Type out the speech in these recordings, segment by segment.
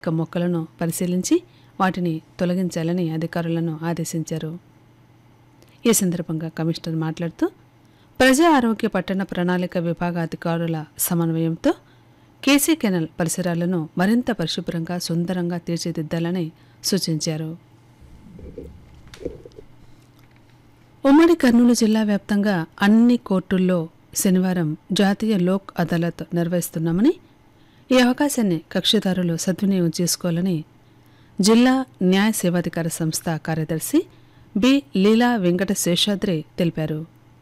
ఇక మొక్కలను పరిశీలించి వాటిని తొలగించాలని అధికారులను ఆదేశించారు ఈ సందర్భంగా కమిషనర్ మాట్లాడుతూ ప్రజా ఆరోగ్య పట్టణ ప్రణాళిక విభాగ అధికారుల సమన్వయంతో కేసీ కెనల్ పరిసరాలను మరింత పరిశుభ్రంగా సుందరంగా తీర్చిదిద్దాలని సూచించారు ఉమ్మడి కర్నూలు జిల్లా వ్యాప్తంగా అన్ని కోర్టుల్లో శనివారం జాతీయ లోక్ అదాలత్ నిర్వహిస్తున్నామని ఈ అవకాశాన్ని కక్షిదారులు సద్వినియోగం చేసుకోవాలని జిల్లా న్యాయ సేవాధికార సంస్థ కార్యదర్శి బి లీలా వెంకట శేషాద్రి తెలిపారు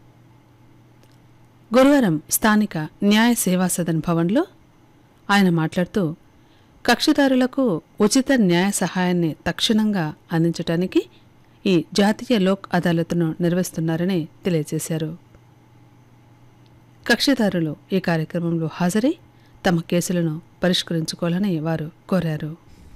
గురువారం స్థానిక న్యాయ సేవా సదన్ భవన్లో ఆయన మాట్లాడుతూ కక్షిదారులకు ఉచిత న్యాయ సహాయాన్ని తక్షణంగా అందించడానికి ఈ జాతీయ లోక్ అదాలత్ను నిర్వహిస్తున్నారని తెలియజేశారు కక్షిదారులు ఈ కార్యక్రమంలో హాజరై తమ కేసులను పరిష్కరించుకోవాలని వారు కోరారు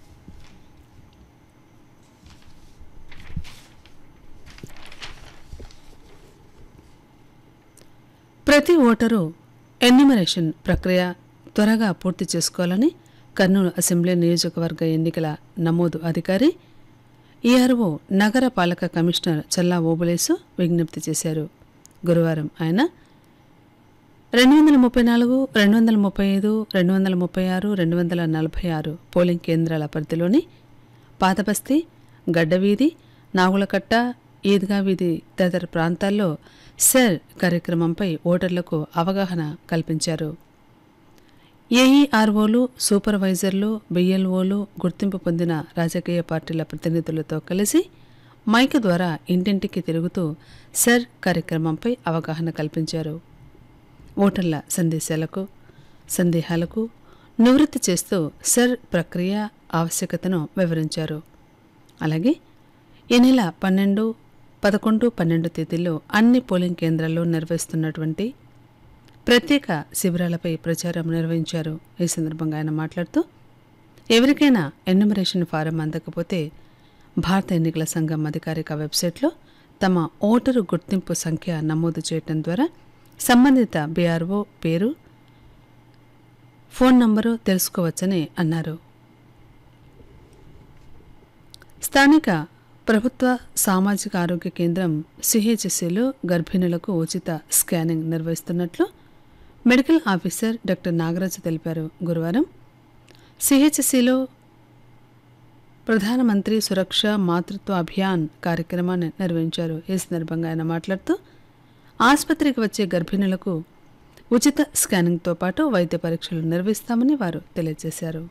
ప్రతి ఓటరు ఎన్యుమరేషన్ ప్రక్రియ త్వరగా పూర్తి చేసుకోవాలని కర్నూలు అసెంబ్లీ నియోజకవర్గ ఎన్నికల నమోదు అధికారి ఈఆర్ఓ నగర పాలక కమిషనర్ చల్లా ఓబులేసు విజ్ఞప్తి చేశారు గురువారం ఆయన రెండు వందల ముప్పై నాలుగు రెండు వందల ముప్పై ఐదు రెండు వందల ముప్పై ఆరు రెండు వందల నలభై ఆరు పోలింగ్ కేంద్రాల పరిధిలోని పాతబస్తీ గడ్డవీధి నాగులకట్ట ఈద్గా వీధి తదితర ప్రాంతాల్లో సెర్ కార్యక్రమంపై ఓటర్లకు అవగాహన కల్పించారు ఏఈఆర్ఓలు సూపర్వైజర్లు బిఎల్ఓలు గుర్తింపు పొందిన రాజకీయ పార్టీల ప్రతినిధులతో కలిసి మైక్ ద్వారా ఇంటింటికి తిరుగుతూ సెర్ కార్యక్రమంపై అవగాహన కల్పించారు ఓటర్ల సందేశాలకు సందేహాలకు నివృత్తి చేస్తూ సెర్ ప్రక్రియ ఆవశ్యకతను వివరించారు అలాగే ఈ నెల పన్నెండు పదకొండు పన్నెండు తేదీల్లో అన్ని పోలింగ్ కేంద్రాల్లో నిర్వహిస్తున్నటువంటి ప్రత్యేక శిబిరాలపై ప్రచారం నిర్వహించారు ఈ సందర్భంగా ఆయన మాట్లాడుతూ ఎవరికైనా ఎన్యుమరేషన్ ఫారం అందకపోతే భారత ఎన్నికల సంఘం అధికారిక వెబ్సైట్లో తమ ఓటరు గుర్తింపు సంఖ్య నమోదు చేయటం ద్వారా సంబంధిత బీఆర్ఓ పేరు ఫోన్ నంబరు తెలుసుకోవచ్చని అన్నారు స్థానిక ప్రభుత్వ సామాజిక ఆరోగ్య కేంద్రం సిహెచ్సిలో గర్భిణులకు ఉచిత స్కానింగ్ నిర్వహిస్తున్నట్లు మెడికల్ ఆఫీసర్ డాక్టర్ నాగరాజు తెలిపారు గురువారం సిహెచ్సిలో ప్రధానమంత్రి సురక్ష మాతృత్వ అభియాన్ కార్యక్రమాన్ని నిర్వహించారు ఈ సందర్భంగా ఆయన మాట్లాడుతూ ఆసుపత్రికి వచ్చే గర్భిణులకు ఉచిత స్కానింగ్తో పాటు వైద్య పరీక్షలు నిర్వహిస్తామని వారు తెలియజేశారు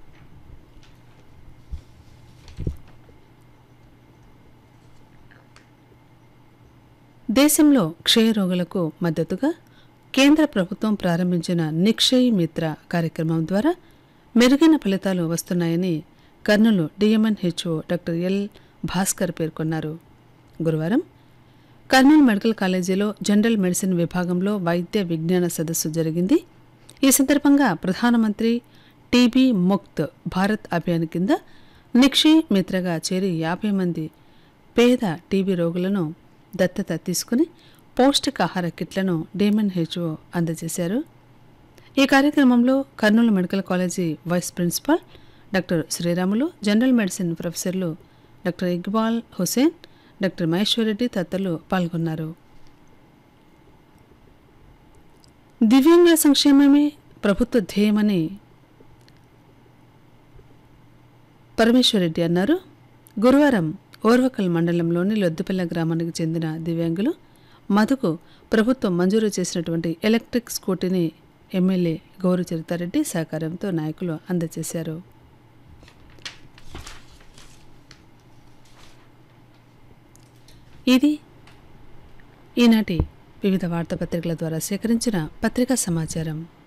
దేశంలో క్షయరోగులకు మద్దతుగా కేంద్ర ప్రభుత్వం ప్రారంభించిన నిక్షయ్ మిత్ర కార్యక్రమం ద్వారా మెరుగైన ఫలితాలు వస్తున్నాయని Kurnool DMNHO doctor L Bhaskar పేర్కొన్నారు గురువారం కర్నూలు మెడికల్ కాలేజీలో జనరల్ మెడిసిన్ విభాగంలో వైద్య విజ్ఞాన సదస్సు జరిగింది ఈ సందర్భంగా ప్రధానమంత్రి టీబీ ముక్త్ భారత్ అభియాన్ కింద నిక్షయ్ మిత్రగా చేరి యాభై మంది పేద టీబీ రోగులను దత్తత తీసుకుని పౌష్టికాహార కిట్లను డేమన్ హెచ్ఓ అందజేశారు ఈ కార్యక్రమంలో Kurnool medical college vice principal doctor Sriramulu general medicine ప్రొఫెసర్లు డాక్టర్ ఇక్బాల్ హుసేన్ డాక్టర్ మహేశ్వరరెడ్డి తదితరులు పాల్గొన్నారు దివ్యాంగుల సంక్షేమమే ప్రభుత్వ ధ్యేయమని పరమేశ్వరరెడ్డి అన్నారు గురువారం ఓర్వకల్ మండలంలోని లొద్దుపల్ల గ్రామానికి చెందిన దివ్యాంగులు మధుకు ప్రభుత్వం మంజూరు చేసినటువంటి ఎలక్ట్రిక్ స్కూటీని ఎమ్మెల్యే గౌరు చరితారెడ్డి సహకారంతో నాయకులు అందజేశారు ఇది ఈనాటి వివిధ వార్తాపత్రికల ద్వారా సేకరించిన పత్రికా సమాచారం